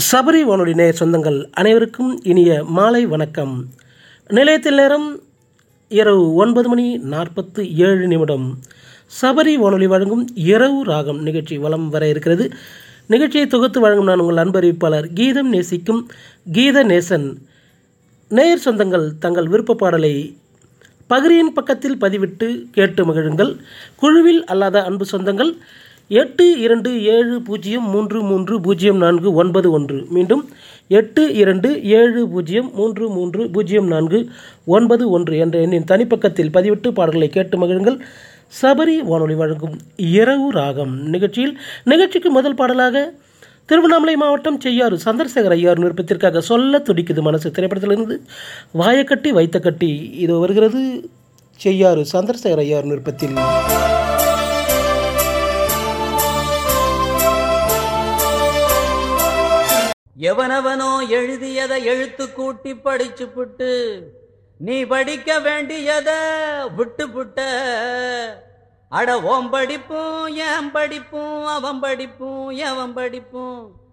சபரி வானொலி நேய சொந்தங்கள் அனைவருக்கும் இனிய மாலை வணக்கம் நிலையத்தில் நேரம் இரவு ஒன்பது மணி நாற்பத்து ஏழு நிமிடம் சபரி வானொலி வழங்கும் இரவு ராகம் நிகழ்ச்சி வலம் வர இருக்கிறது நிகழ்ச்சியை தொகுத்து வழங்கும் நான் உங்கள் அன்பறிவிப்பாளர் கீதம் நேசிக்கும் கீத நேசன் நேயர் சொந்தங்கள் தங்கள் விருப்ப பாடலை பகிரியின் பக்கத்தில் பதிவிட்டு கேட்டு மகிழுங்கள் குழுவில் அல்லாத அன்பு சொந்தங்கள் எட்டு இரண்டு ஏழு பூஜ்ஜியம் மூன்று மூன்று பூஜ்ஜியம் நான்கு ஒன்பது ஒன்று மீண்டும் எட்டு இரண்டு ஏழு பூஜ்ஜியம் மூன்று மூன்று பூஜ்ஜியம் நான்கு ஒன்பது ஒன்று என்ற எண்ணின் தனிப்பக்கத்தில் பதிவிட்டு பாடல்களை கேட்டு மகிழுங்கள் சபரி வானொலி வழங்கும் இரவு ராகம் நிகழ்ச்சியில் நிகழ்ச்சிக்கு முதல் பாடலாக திருவண்ணாமலை மாவட்டம் செய்யாறு சந்திரசேகர் ஐயார் விருப்பத்திற்காக சொல்ல துடிக்குது மனசு திரைப்படத்திலிருந்து வாயக்கட்டி வைத்த கட்டி இது வருகிறது செய்யாறு சந்திரசேகர் ஐயார் விருப்பத்தில் எவனவனோ எழுதியதை எழுத்து கூட்டி படிச்சு புட்டு நீ படிக்க வேண்டியத விட்டு புட்ட அட ஓம் படிப்பும் என் படிப்பும் அவன் படிப்பும் எவன் படிப்பும்